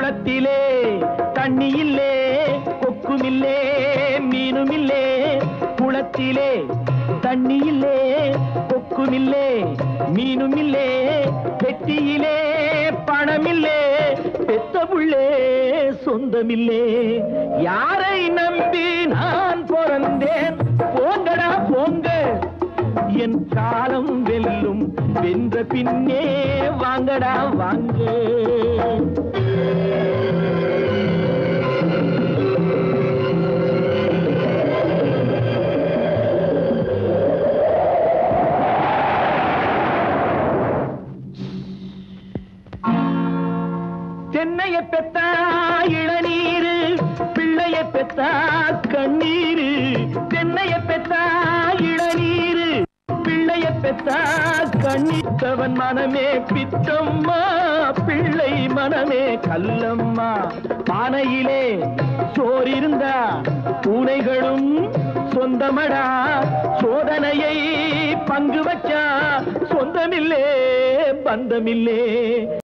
குளத்திலே தண்ணி இல்லே கொக்குமில்லே மீனுமில்லே குளத்திலே தண்ணி இல்லே கொக்குமில்லே மீனுமில்லே வெட்டியிலே பணமில்லே பெத்த புள்ளே சொந்தமில்லே யாரை நம்பி நான் பிறந்தேன் போங்கடா போங்க என் காலம் வெல்லும் வென்ற பின்னே வாங்கடா வாங்க தென்னைய பெத்தா இளநீரு பிள்ளைய பெத்தா கண்ணீரு தென்னைய பெத்தா இளநீரு பிள்ளைய பெத்தா கண்ணீத்தவன் மனமே பித்தம்மா பிள்ளை மனமே கல்லம்மா பானையிலே சோறிருந்தா பூனைகளும் சொந்தமடா சோதனையை பங்கு வச்சா சொந்தமில்லே பந்தமில்லே